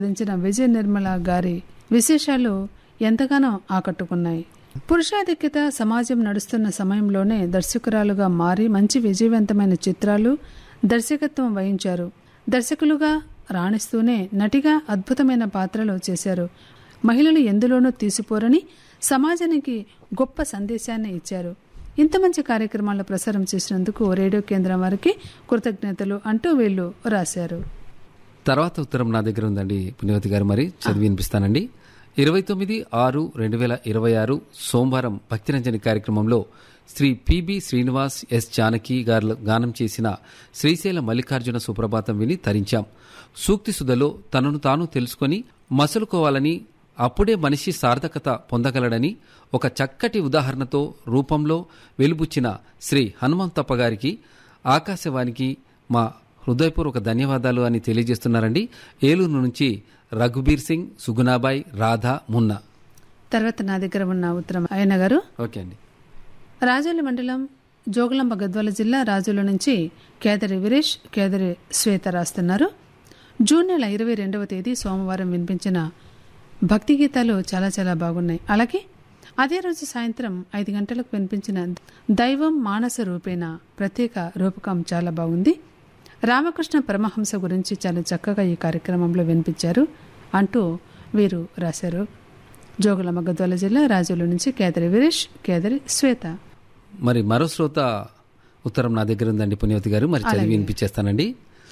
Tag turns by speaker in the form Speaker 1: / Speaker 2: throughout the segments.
Speaker 1: సాధించిన విజయ నిర్మల గారి విశేషాలు ఎంతగానో ఆకట్టుకున్నాయి పురుషాధిక్యత సమాజం నడుస్తున్న సమయంలోనే దర్శకురాలుగా మారి మంచి విజయవంతమైన చిత్రాలు దర్శకత్వం వహించారు దర్శకులుగా రాణిస్తూనే నటిగా అద్భుతమైన పాత్రలు చేశారు మహిళలు ఎందులోనూ తీసిపోరని సమాజానికి గొప్ప సందేశాన్ని ఇచ్చారు ఇంత మంచి కార్యక్రమాలు ప్రసారం చేసినందుకు రేడియో కేంద్రం వారికి కృతజ్ఞతలు అంటూ వీళ్ళు రాశారు
Speaker 2: తర్వాత ఉత్తరం నా దగ్గర ఉందండి పుణ్యవతి గారు మరి చదివి వినిపిస్తానండి ఇరవై తొమ్మిది ఆరు రెండు వేల ఇరవై ఆరు సోమవారం భక్తిరంజని కార్యక్రమంలో శ్రీ పిబి శ్రీనివాస్ ఎస్ జానకి గారు గానం చేసిన శ్రీశైల మల్లికార్జున సుప్రభాతం విని తరించాం సూక్తి సుధలో తనను తాను తెలుసుకొని మసలుకోవాలని అప్పుడే మనిషి సార్థకత పొందగలడని ఒక చక్కటి ఉదాహరణతో రూపంలో వెలుబుచ్చిన శ్రీ హనుమంతప్ప గారికి ఆకాశవాణికి మా హృదయపూర్వక ధన్యవాదాలు అని తెలియజేస్తున్నారండి ఏలూరు నుంచి రఘుబీర్ సింగ్ సుగుణాబాయ్ రాధా మున్నా
Speaker 1: తర్వాత నా దగ్గర ఉన్న ఉత్తరం ఆయన గారు
Speaker 2: ఓకే అండి
Speaker 1: రాజోలి మండలం జోగులాంబ గద్వాల జిల్లా రాజుల నుంచి కేదరి వీరేష్ కేదరి శ్వేత రాస్తున్నారు జూన్ నెల ఇరవై రెండవ తేదీ సోమవారం వినిపించిన భక్తి గీతాలు చాలా చాలా బాగున్నాయి అలాగే అదే రోజు సాయంత్రం ఐదు గంటలకు వినిపించిన దైవం మానస రూపేణ ప్రత్యేక రూపకం చాలా బాగుంది రామకృష్ణ పరమహంస గురించి చాలా చక్కగా ఈ కార్యక్రమంలో వినిపించారు అంటూ వీరు రాశారు జోగులాంబ గద్వాల జిల్లా రాజుల నుంచి కేదరి వీరేష్ కేదరి శ్వేత
Speaker 2: మరి మరో శ్రోత ఉత్తరం నా దగ్గర ఉందండి పుణ్యవతి గారు మరి చదివి వినిపించేస్తానండి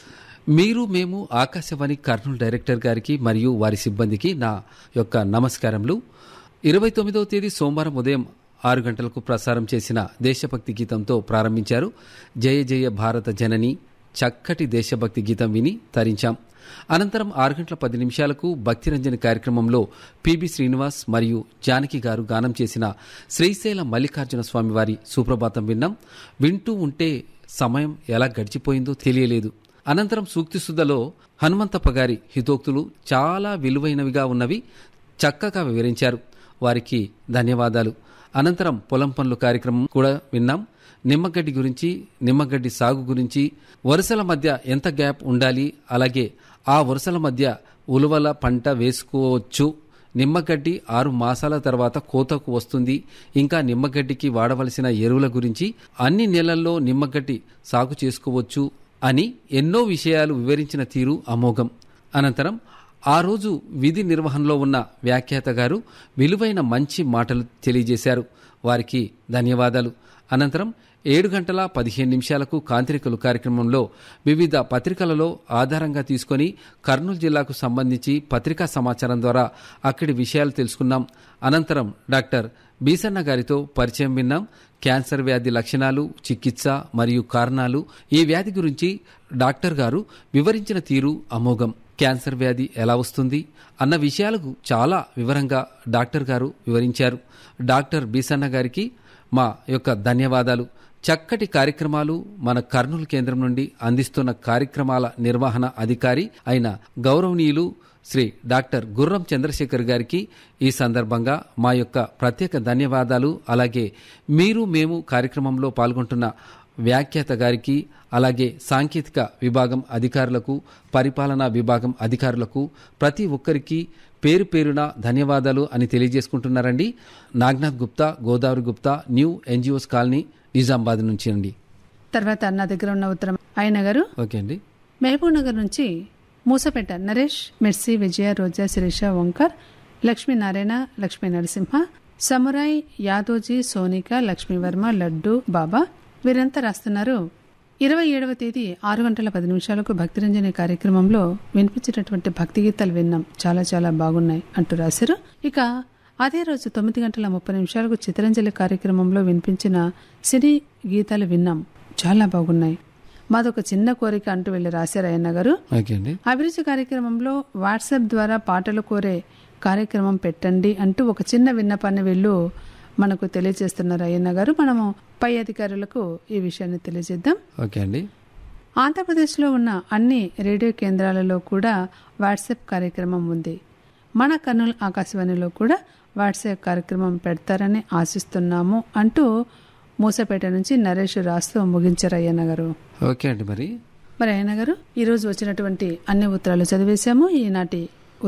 Speaker 2: మీరు మేము ఆకాశవాణి కర్నూలు డైరెక్టర్ గారికి మరియు వారి సిబ్బందికి నా యొక్క నమస్కారములు ఇరవై తొమ్మిదవ తేదీ సోమవారం ఉదయం ఆరు గంటలకు ప్రసారం చేసిన దేశభక్తి గీతంతో ప్రారంభించారు జయ జయ భారత జనని చక్కటి దేశభక్తి గీతం విని తరించాం అనంతరం ఆరు గంటల పది నిమిషాలకు భక్తిరంజని కార్యక్రమంలో పిబి శ్రీనివాస్ మరియు జానకి గారు గానం చేసిన శ్రీశైల మల్లికార్జున స్వామి వారి సుప్రభాతం విన్నాం వింటూ ఉంటే సమయం ఎలా గడిచిపోయిందో తెలియలేదు అనంతరం సూక్తి సుధలో హనుమంతప్ప గారి హితోక్తులు చాలా విలువైనవిగా ఉన్నవి చక్కగా వివరించారు వారికి ధన్యవాదాలు అనంతరం పొలం పనులు కార్యక్రమం కూడా విన్నాం నిమ్మగడ్డి గురించి నిమ్మగడ్డి సాగు గురించి వరుసల మధ్య ఎంత గ్యాప్ ఉండాలి అలాగే ఆ వరుసల మధ్య ఉలువల పంట వేసుకోవచ్చు నిమ్మగడ్డి ఆరు మాసాల తర్వాత కోతకు వస్తుంది ఇంకా నిమ్మగడ్డికి వాడవలసిన ఎరువుల గురించి అన్ని నెలల్లో నిమ్మగడ్డి సాగు చేసుకోవచ్చు అని ఎన్నో విషయాలు వివరించిన తీరు అమోఘం అనంతరం ఆ రోజు విధి నిర్వహణలో ఉన్న వ్యాఖ్యాత గారు విలువైన మంచి మాటలు తెలియజేశారు వారికి ధన్యవాదాలు అనంతరం ఏడు గంటల పదిహేను నిమిషాలకు కాంతిరికలు కార్యక్రమంలో వివిధ పత్రికలలో ఆధారంగా తీసుకొని కర్నూలు జిల్లాకు సంబంధించి పత్రికా సమాచారం ద్వారా అక్కడి విషయాలు తెలుసుకున్నాం అనంతరం డాక్టర్ బీసన్న గారితో పరిచయం విన్నాం క్యాన్సర్ వ్యాధి లక్షణాలు చికిత్స మరియు కారణాలు ఈ వ్యాధి గురించి డాక్టర్ గారు వివరించిన తీరు అమోఘం క్యాన్సర్ వ్యాధి ఎలా వస్తుంది అన్న విషయాలకు చాలా వివరంగా డాక్టర్ గారు వివరించారు డాక్టర్ బీసన్న గారికి మా యొక్క ధన్యవాదాలు చక్కటి కార్యక్రమాలు మన కర్నూలు కేంద్రం నుండి అందిస్తున్న కార్యక్రమాల నిర్వహణ అధికారి అయిన గౌరవనీయులు శ్రీ డాక్టర్ గుర్రం చంద్రశేఖర్ గారికి ఈ సందర్భంగా మా యొక్క ప్రత్యేక ధన్యవాదాలు అలాగే మీరు మేము కార్యక్రమంలో పాల్గొంటున్న వ్యాఖ్యాత గారికి అలాగే సాంకేతిక విభాగం అధికారులకు పరిపాలనా విభాగం అధికారులకు ప్రతి ఒక్కరికి పేరు పేరున ధన్యవాదాలు అని తెలియజేసుకుంటున్నారండి Nagnath Gupta Godavari Gupta new NGOs colony Nizamabad నుంచి అండి
Speaker 1: తర్వాత నా దగ్గర ఉన్న ఉత్తరం ఆయన గారు
Speaker 2: ఓకే అండి
Speaker 1: మహబూబ్ నగర్ నుంచి మూసపేట నరేష్ మెర్సీ విజయ రోజా శిరీష ఓంకర్ లక్ష్మీనారాయణ లక్ష్మీ నరసింహ సమురాయ్ యాదోజీ సోనిక లక్ష్మీవర్మ లడ్డు బాబా వీరంతా రాస్తున్నారు ఇరవై ఏడవ తేదీ ఆరు గంటల పది నిమిషాలకు భక్తిరంజని కార్యక్రమంలో వినిపించినటువంటి భక్తి గీతాలు విన్నాం చాలా చాలా బాగున్నాయి అంటూ రాశారు ఇక అదే రోజు తొమ్మిది గంటల ముప్పై నిమిషాలకు చిత్రంజలి కార్యక్రమంలో వినిపించిన సినీ గీతాలు విన్నాం చాలా బాగున్నాయి మాదొక చిన్న కోరిక అంటూ వెళ్ళి రాశారు అయ్యన్న గారు
Speaker 2: ఓకే అండి
Speaker 1: అభిరుచి కార్యక్రమంలో వాట్సాప్ ద్వారా పాటలు కోరే కార్యక్రమం పెట్టండి అంటూ ఒక చిన్న విన్నపాన్ని వీళ్ళు మనకు తెలియజేస్తున్నారు అయ్యన్న గారు మనము పై అధికారులకు ఈ విషయాన్ని తెలియజేద్దాం
Speaker 2: ఓకే అండి
Speaker 1: ఆంధ్రప్రదేశ్లో ఉన్న అన్ని రేడియో కేంద్రాలలో కూడా వాట్సాప్ కార్యక్రమం ఉంది మన కర్నూలు ఆకాశవాణిలో కూడా వాట్సాప్ కార్యక్రమం పెడతారని ఆశిస్తున్నాము అంటూ మూసపేట నుంచి నరేష్ రాస్తూ ముగించారు అయ్యన్న గారు
Speaker 2: ఓకే అండి మరి
Speaker 1: మరి అయ్యన్న గారు ఈరోజు వచ్చినటువంటి అన్ని ఉత్తరాలు చదివేశాము ఈనాటి